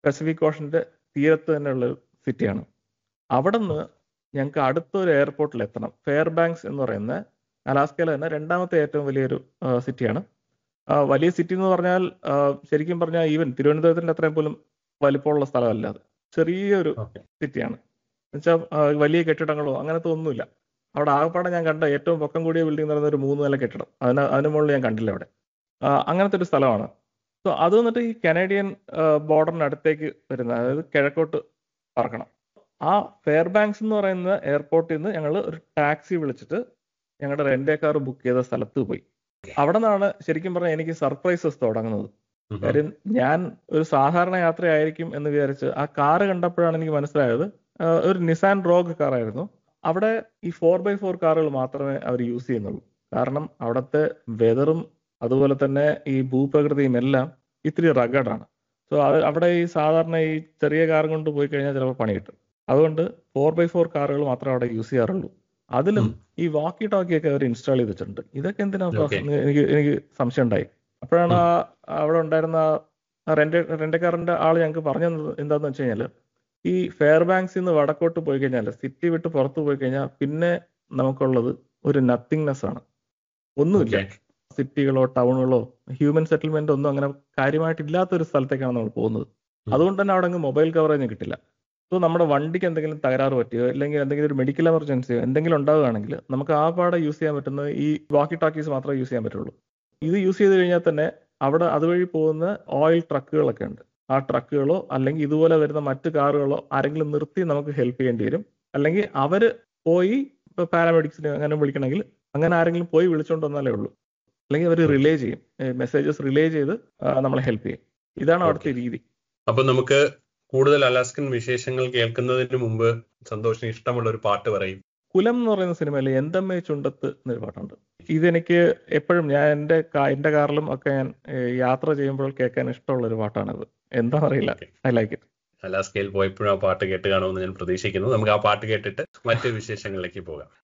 Pacific ഓഷന്റെ തീരത്ത് തന്നെയുള്ള ഒരു സിറ്റിയാണ് അവിടെ നിന്ന് ഞങ്ങൾക്ക് അടുത്തൊരു എയർപോർട്ടിൽ എത്തണം ഫെയർ ബാങ്ക്സ് എന്ന് പറയുന്ന അലാസ്കയിലെ തന്നെ രണ്ടാമത്തെ ഏറ്റവും വലിയൊരു സിറ്റിയാണ് വലിയ സിറ്റി എന്ന് പറഞ്ഞാൽ ആ, ശരിക്കും പറഞ്ഞാൽ ഈവൻ തിരുവനന്തപുരത്തിന്റെ അത്രയും പോലും വലിപ്പമുള്ള സ്ഥലമല്ല അത് ചെറിയൊരു Okay. സിറ്റിയാണ് എന്നുവെച്ചാൽ വലിയ കെട്ടിടങ്ങളോ അങ്ങനത്തെ ഒന്നുമില്ല അവിടെ ആകപ്പാടെ ഞാൻ കണ്ട ഏറ്റവും പൊക്കം കൂടിയ ബിൽഡിംഗ് എന്ന് പറയുന്ന ഒരു മൂന്ന് നില കെട്ടിടം അതിന് അതിന് മുകളിൽ ഞാൻ കണ്ടില്ല അവിടെ ആ, അങ്ങനത്തെ ഒരു സ്ഥലമാണ് സോ അത് വന്നിട്ട് ഈ കനേഡിയൻ ബോർഡറിന് അടുത്തേക്ക് വരുന്ന അതായത് കിഴക്കോട്ട് പറക്കണം ആ ഫെയർ ബാങ്ക്സ് എന്ന് പറയുന്ന എയർപോർട്ടിൽ നിന്ന് ഞങ്ങൾ ഒരു ടാക്സി വിളിച്ചിട്ട് ഞങ്ങളുടെ റെന്റേ കാർ ബുക്ക് ചെയ്ത സ്ഥലത്ത് പോയി അവിടെ നിന്നാണ് ശരിക്കും പറഞ്ഞാൽ എനിക്ക് സർപ്രൈസസ് തുടങ്ങുന്നത് ഉം. കാര്യം ഞാൻ ഒരു സാധാരണ യാത്രയായിരിക്കും എന്ന് വിചാരിച്ച് ആ കാറ് കണ്ടപ്പോഴാണ് എനിക്ക് മനസ്സിലായത് ആ, ഒരു നിസാൻ റോഗ് കാറായിരുന്നു അവിടെ ഈ ഫോർ ബൈ ഫോർ കാറുകൾ മാത്രമേ അവർ യൂസ് ചെയ്യുന്നുള്ളൂ കാരണം അവിടുത്തെ വെതറും അതുപോലെ തന്നെ ഈ ഭൂപ്രകൃതിയും എല്ലാം ഇത്തിരി റഗഡാണ് സോ അത് അവിടെ ഈ സാധാരണ ഈ ചെറിയ കാർ കൊണ്ട് പോയി കഴിഞ്ഞാൽ ചിലപ്പോൾ പണി കിട്ടും അതുകൊണ്ട് ഫോർ ബൈ ഫോർ കാറുകൾ മാത്രമേ അവിടെ യൂസ് ചെയ്യാറുള്ളൂ അതിലും ഉം. ഈ വാക്കി ടോക്കി ഒക്കെ അവർ ഇൻസ്റ്റാൾ ചെയ്ത് വെച്ചിട്ടുണ്ട് ഇതൊക്കെ എന്തിനാ Okay. എന്ന് എനിക്ക് എനിക്ക് സംശയം ഉണ്ടായി അപ്പോഴാണ് ആ അവിടെ ഉണ്ടായിരുന്ന റെന്റ് റെന്റക്കാരന്റെ ആള് ഞങ്ങൾക്ക് പറഞ്ഞു തന്നത് എന്താന്ന് വെച്ച് കഴിഞ്ഞാൽ ഈ ഫെയർ ബാങ്ക്സിൽ നിന്ന് വടക്കോട്ട് പോയി കഴിഞ്ഞാൽ സിറ്റി വിട്ട് പുറത്ത് പോയി കഴിഞ്ഞാൽ പിന്നെ നമുക്കുള്ളത് ഒരു നത്തിങ്നെസ് ആണ് ഒന്നുമില്ല Okay. സിറ്റികളോ ടൗണുകളോ ഹ്യൂമൻ സെറ്റിൽമെന്റ് ഒന്നും അങ്ങനെ കാര്യമായിട്ട് ഇല്ലാത്ത ഒരു സ്ഥലത്തേക്കാണ് നമ്മൾ പോകുന്നത് ഉം. അതുകൊണ്ട് തന്നെ അവിടെ അങ്ങ് മൊബൈൽ കവറേജ് കിട്ടില്ല സോ നമ്മുടെ വണ്ടിക്ക് എന്തെങ്കിലും തകരാറ് പറ്റിയോ അല്ലെങ്കിൽ എന്തെങ്കിലും ഒരു മെഡിക്കൽ എമർജൻസിയോ എന്തെങ്കിലും ഉണ്ടാവുകയാണെങ്കിൽ നമുക്ക് ആ പാടെ യൂസ് ചെയ്യാൻ പറ്റുന്ന ഈ വാക്കി ടാക്കീസ് മാത്രമേ യൂസ് ചെയ്യാൻ പറ്റുള്ളൂ ഇത് യൂസ് ചെയ്ത് കഴിഞ്ഞാൽ തന്നെ അവിടെ അതുവഴി പോകുന്ന ഓയിൽ ട്രക്കുകളൊക്കെ ഉണ്ട് ആ ട്രക്കുകളോ അല്ലെങ്കിൽ ഇതുപോലെ വരുന്ന മറ്റു കാറുകളോ ആരെങ്കിലും നിർത്തി നമുക്ക് ഹെൽപ്പ് ചെയ്യേണ്ടി വരും അല്ലെങ്കിൽ അവര് പോയി ഇപ്പൊ പാരാമെഡിക്സിനെ അങ്ങനെ വിളിക്കണമെങ്കിൽ അങ്ങനെ ആരെങ്കിലും പോയി വിളിച്ചുകൊണ്ട് വന്നാലേ ഉള്ളൂ അല്ലെങ്കിൽ അവർ റിലേ ചെയ്യും മെസ്സേജസ് റിലേ ചെയ്ത് ആ, നമ്മളെ ഹെൽപ്പ് ചെയ്യും ഇതാണ് അവിടുത്തെ രീതി അപ്പൊ നമുക്ക് കൂടുതൽ അലാസ്കൻ വിശേഷങ്ങൾ കേൾക്കുന്നതിന് മുമ്പ് സന്തോഷിന് ഇഷ്ടമുള്ള ഒരു പാട്ട് പറയും കുലം എന്ന് പറയുന്ന സിനിമയിൽ എന്തമ്മേ ചുണ്ടത്ത് എന്നൊരു പാട്ടുണ്ട് ഇതെനിക്ക് എപ്പോഴും ഞാൻ എൻ്റെ കാ- എൻ്റെ കാറിലും ഒക്കെ ഞാൻ ഏ, യാത്ര ചെയ്യുമ്പോൾ കേൾക്കാൻ ഇഷ്ടമുള്ള ഒരു പാട്ടാണിത് എന്താണെന്നറിയില്ല Okay. ഐ ലൈക്ക് ഇറ്റ് അലാസ്കയിൽ പോയപ്പോഴും ആ പാട്ട് കേട്ട് കാണുമെന്ന് ഞാൻ പ്രതീക്ഷിക്കുന്നു നമുക്ക് ആ പാട്ട് കേട്ടിട്ട് മറ്റ് വിശേഷങ്ങളിലേക്ക് പോകാം